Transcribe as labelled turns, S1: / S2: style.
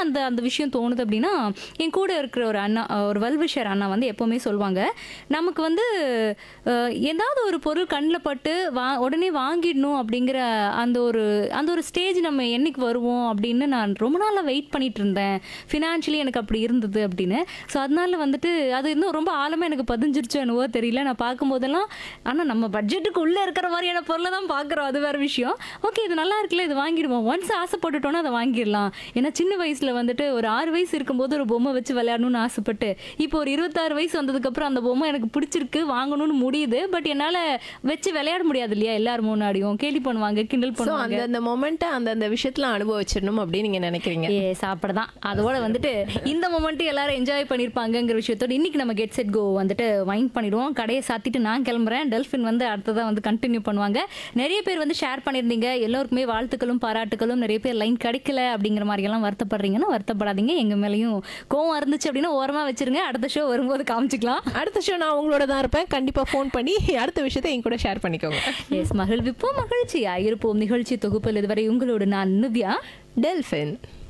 S1: அந்த அந்த விஷயம் தோணுது அப்படின்னா என் கூட இருக்கிற ஒரு அண்ணா அஹ், ஒரு வல்விஷர் அண்ணா வந்து எப்போவுமே சொல்லுவாங்க நமக்கு வந்து அஹ், ஏதாவது ஒரு பொருள் கண்ணில் பட்டு வா உடனே வாங்கிடணும் அப்படிங்கிற அந்த ஒரு அந்த ஒரு ஸ்டேஜ் நம்ம என்னைக்கு வருவோம் அப்படின்னு நான் ரொம்ப நாளாக வெயிட் பண்ணிட்டு இருந்தேன் ஃபினான்ஷியலி எனக்கு அப்படி இருந்தது அப்படின்னு ஸோ அதனால வந்துட்டு அது இன்னும் ரொம்ப ஆழமாக எனக்கு பதிஞ்சிருச்சோ என்னவோ தெரியல நான் பார்க்கும்போதெல்லாம் ஆனால் நம்ம பட்ஜெட்டுக்கு உள்ளே இருக்கிற மாதிரியான பொருளை தான் பார்க்குறோம் அது வேறு விஷயம் ஓகே இது நல்லா இருக்குல்ல இது வாங்கிடுவோம் ஒன்ஸ் ஆசைப்பட்டுட்டோன்னா அதை வாங்கிடலாம் ஏன்னா சின்ன வயசில் வந்துட்டு ஒரு ஆறு வயசு இருக்கும்போது ஒரு பொம்மை வச்சு விளையாடணும்னு ஆசைப்பட்டு இப்போ ஒரு இருபத்தாறு வயசு வந்ததுக்கப்புறம் அந்த பொம்மை எனக்கு பிடிச்சிருக்கு வாங்கணும்னு முடியுது பட் என்னால் வச்சு விளையாட முடியாது இல்லையா எல்லாரும் முன்னாடியும் கேலி பண்ணுவாங்க கிண்டல்
S2: ஸோ
S1: பண்ணுவாங்க
S2: அந்த அந்த மொமெண்ட்டை அந்த அந்த விஷயத்துல அனுபவிச்சிடணும் அப்படின்னு நீங்க நினைக்கிறீங்க
S1: ஏ சாப்பிட தான் அதோட வந்துட்டு இந்த மொமெண்ட் எல்லாரும் என்ஜாய் பண்ணியிருப்பாங்கங்கிற விஷயத்தோட இன்னைக்கு நம்ம கெட் செட் கோ வந்துட்டு வைண்ட் பண்ணிடுவோம் கடையை சாத்திட்டு நான் கிளம்புறேன் டெல்ஃபின் வந்து அடுத்ததான் வந்து கண்டினியூ பண்ணுவாங்க நிறைய பேர் வந்து ஷேர் பண்ணியிருந்தீங்க எல்லோருக்குமே வாழ்த்துக்களும் பாராட்டுகளும் நிறைய பேர் லைன் கிடைக்கல அப்படிங்கிற மாதிரி எல்லாம் வருத்தப்படுறீங்கன்னா வருத்தப்படாதீங்க எங்க மேலேயும் கோவம் இருந்துச்சு அப்படின்னா ஓரமா வச்சிருங்க அடுத்த ஷோ வரும்போது காமிச்சிக்கலாம்
S2: அடுத்த ஷோ நான் உங்களோட தான் இருப்பேன் கண்டிப்பா ஃபோன் பண்ணி அடுத்த விஷயத்தை என் கூட ஷேர் பண்ணிக்கோங்க
S1: எஸ் மகிழ்விப்போம் மகிழ்ச்சியா இருப்போம் நிகழ்ச்சி தொகுப்பில் இதுவரை உங்களோடு நான் நிவ்யா
S2: டெல்ஃபின்